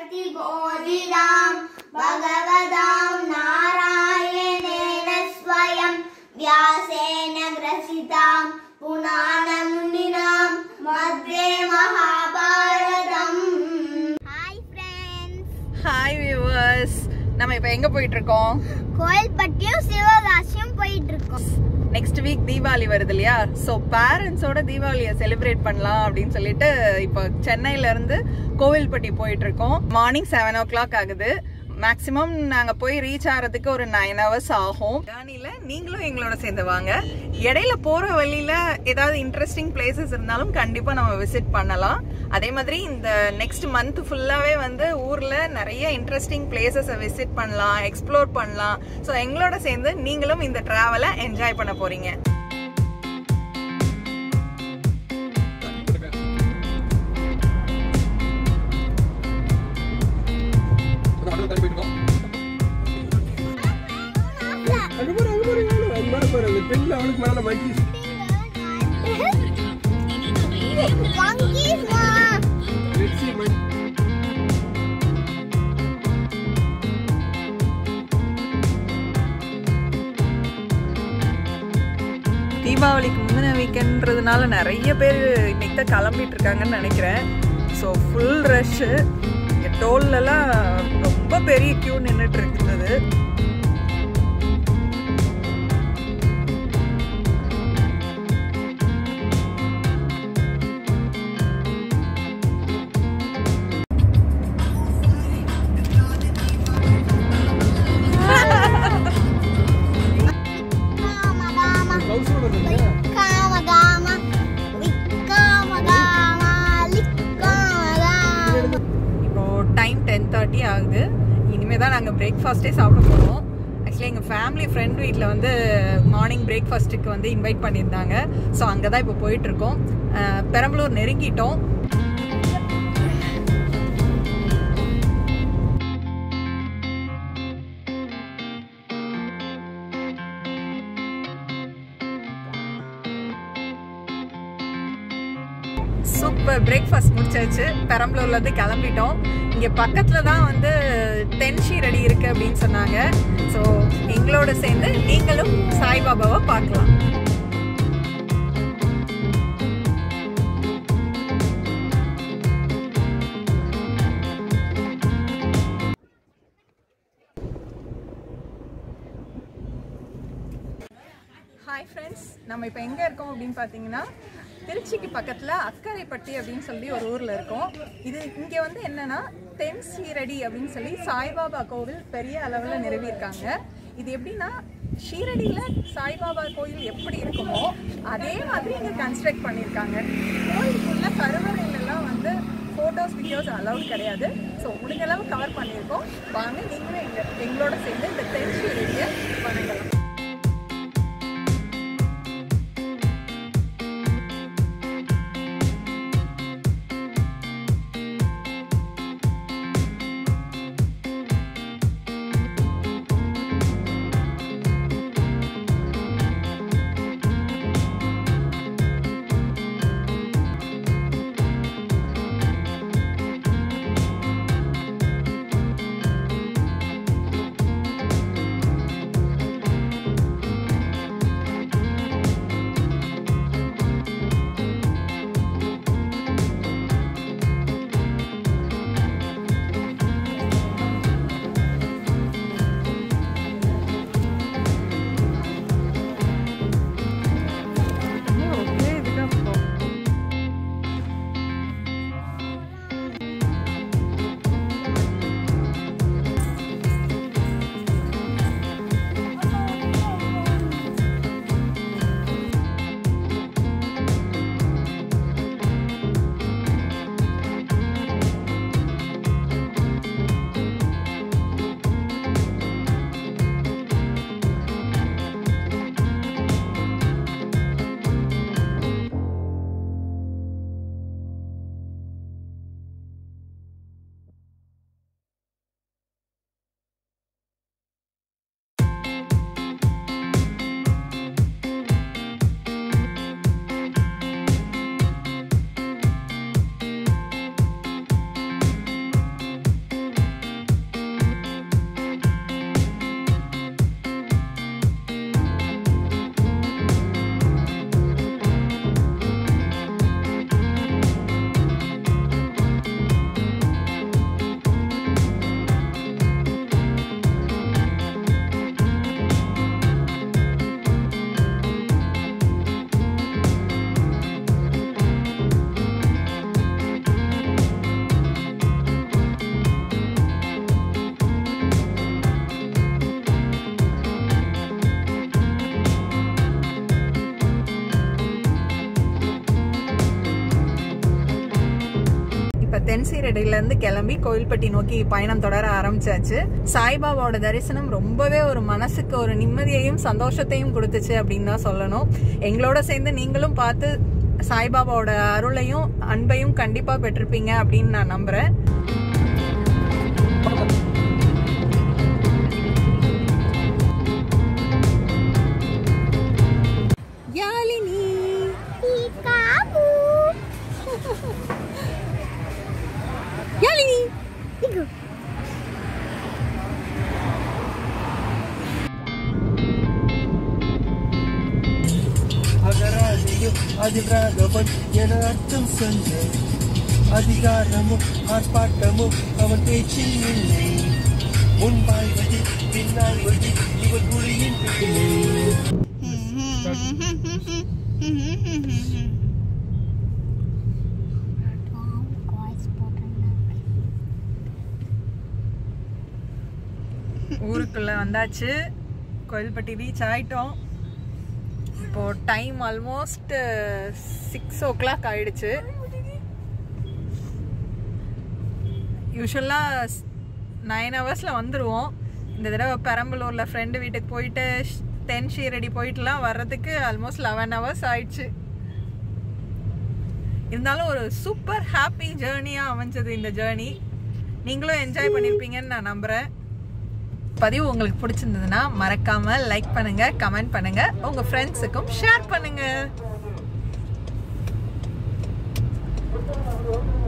प्रतिबोधितां भगवतां नारायणेन स्वयं व्यासेन ग्रसितां पुराणमुनिनां मध्ये महाभारतम् हाय फ्रेंड्स ஹாய் வியூவர்ஸ் நம்ம இப்போ எங்கே போயிட்டு இருக்கோம் கோயில்பட்டியும் சிவகாசியும் போயிட்டு இருக்கோம் நெக்ஸ்ட் வீக் தீபாவளி வருது இல்லையா ஸோ பேரண்ட்ஸோட தீபாவளியை செலிப்ரேட் பண்ணலாம் அப்படின்னு சொல்லிட்டு இப்போ சென்னையில இருந்து கோவில்பட்டி போயிட்டு இருக்கோம் மார்னிங் செவன் ஓ கிளாக் ஆகுது மேக்ஸிமம் நாங்கள் போய் ரீச் ஆகிறதுக்கு ஒரு நைன் ஹவர்ஸ் ஆகும் ஜேர்னியில் நீங்களும் எங்களோட சேர்ந்து வாங்க இடையில போகிற வழியில் ஏதாவது இன்ட்ரெஸ்டிங் பிளேசஸ் இருந்தாலும் கண்டிப்பாக நம்ம விசிட் பண்ணலாம் அதே மாதிரி இந்த நெக்ஸ்ட் மந்த் ஃபுல்லாகவே வந்து ஊரில் நிறைய இன்ட்ரெஸ்டிங் பிளேசஸை விசிட் பண்ணலாம் எக்ஸ்ப்ளோர் பண்ணலாம் ஸோ எங்களோட சேர்ந்து நீங்களும் இந்த ட்ராவலை என்ஜாய் பண்ண போகிறீங்க அங்க பாரு, அங்க பாரு, அங்க பாரு. அது மேல பாரு, அந்த பெண்ணுல அவனுக்கு மேல monkeys. Let's see, mon- தீபாவளிக்கு முந்தின வீக்கெண்ட்றதுனால நிறைய பேர் இன்னைக்கு தான் கிளம்பிட்டு இருக்காங்கன்னு நினைக்கிறேன் ஸோ ஃபுல் ரஷ்ஷு இங்கே டோல்லலாம் ரொம்ப பெரிய க்யூ நின்றுட்டு இருந்தது blouse ஓட வருது. இப்போ டைம் டென் தேர்ட்டி ஆகுது இனிமே தான் நாங்கள் பிரேக்ஃபாஸ்ட்டே சாப்பிட போகிறோம் ஆக்சுவலி எங்கள் ஃபேமிலி ஃப்ரெண்ட் வீட்டில் வந்து மார்னிங் பிரேக்ஃபாஸ்ட்டுக்கு வந்து இன்வைட் பண்ணியிருந்தாங்க ஸோ அங்கே தான் இப்போ போயிட்டுருக்கோம் பெரம்பலூர் நெருங்கிட்டோம் சூப்பர் பிரேக்ஃபாஸ்ட் முடிச்சாச்சு பெரம்பலூர்ல இருந்து கிளம்பிட்டோம் இங்க பக்கத்துல தான் வந்து தென்ஷி ரெடி இருக்கு அப்படின்னு சொன்னாங்க ஸோ எங்களோட சேர்ந்து நீங்களும் சாய்பாபாவை பார்க்கலாம் ஹாய் ஃப்ரெண்ட்ஸ் நம்ம இப்போ எங்கே இருக்கோம் அப்படின்னு பார்த்தீங்கன்னா திருச்சிக்கு பக்கத்தில் அக்கரைப்பட்டி அப்படின்னு சொல்லி ஒரு ஊரில் இருக்கோம் இது இங்கே வந்து என்னன்னா தென் ஷீரடி அப்படின்னு சொல்லி சாய்பாபா கோவில் பெரிய அளவில் நிறுவியிருக்காங்க இது எப்படின்னா ஷீரடியில் சாய்பாபா கோயில் எப்படி இருக்குமோ அதே மாதிரி இங்கே கன்ஸ்ட்ரக்ட் பண்ணியிருக்காங்க கோயிலுக்குள்ள கருவறையிலலாம் வந்து ஃபோட்டோஸ் வீடியோஸ் அலவுட் கிடையாது ஸோ முடிஞ்ச அளவு கவர் பண்ணியிருக்கோம் வாங்க நீங்களும் எங்க எங்களோட சேர்ந்து இந்த தென் ஷீரடியை வணங்கலாம் ஷீரடியில இருந்து கிளம்பி கோவில்பட்டி நோக்கி பயணம் தொடர ஆரம்பிச்சாச்சு சாய்பாபாவோட தரிசனம் ரொம்பவே ஒரு மனசுக்கு ஒரு நிம்மதியையும் சந்தோஷத்தையும் கொடுத்துச்சு அப்படின்னு தான் சொல்லணும் எங்களோட சேர்ந்து நீங்களும் பார்த்து சாய்பாபாவோட அருளையும் அன்பையும் கண்டிப்பா பெற்றிருப்பீங்க அப்படின்னு நான் நம்புறேன் யாழினி Pikabu. யாழினி Igu. அகராதியும் அதில் ராகவன் என அர்த்தம் சொன்ன அதிகாரமும் ஆர்ப்பாட்டமும் அவன் பேச்சில் இல்லை முன்பாய்வது பின்னாய்வது இவன் மொழியின் பிள்ளை ஊருக்குள்ள வந்தாச்சு கோயில்பட்டி ரீச் ஆயிட்டோம் இப்போ time almost six o'clock ஆயிடுச்சு யூஸ்வலாக நைன் ஹவர்ஸில் வந்துடுவோம் இந்த தடவை பெரம்பலூரில் ஃப்ரெண்டு வீட்டுக்கு போயிட்டு தென் ஷீரடி போயிட்டுலாம் வர்றதுக்கு ஆல்மோஸ்ட் லெவன் ஹவர்ஸ் ஆயிடுச்சு இருந்தாலும் ஒரு சூப்பர் ஹாப்பி ஜேர்னியாக அமைஞ்சது இந்த ஜேர்னி நீங்களும் என்ஜாய் பண்ணியிருப்பீங்கன்னு நான் நம்புகிறேன் பதிவு உங்களுக்கு பிடிச்சிருந்ததுன்னா மறக்காம லைக் பண்ணுங்க கமெண்ட் பண்ணுங்க உங்க ஃப்ரெண்ட்ஸுக்கும் ஷேர் பண்ணுங்க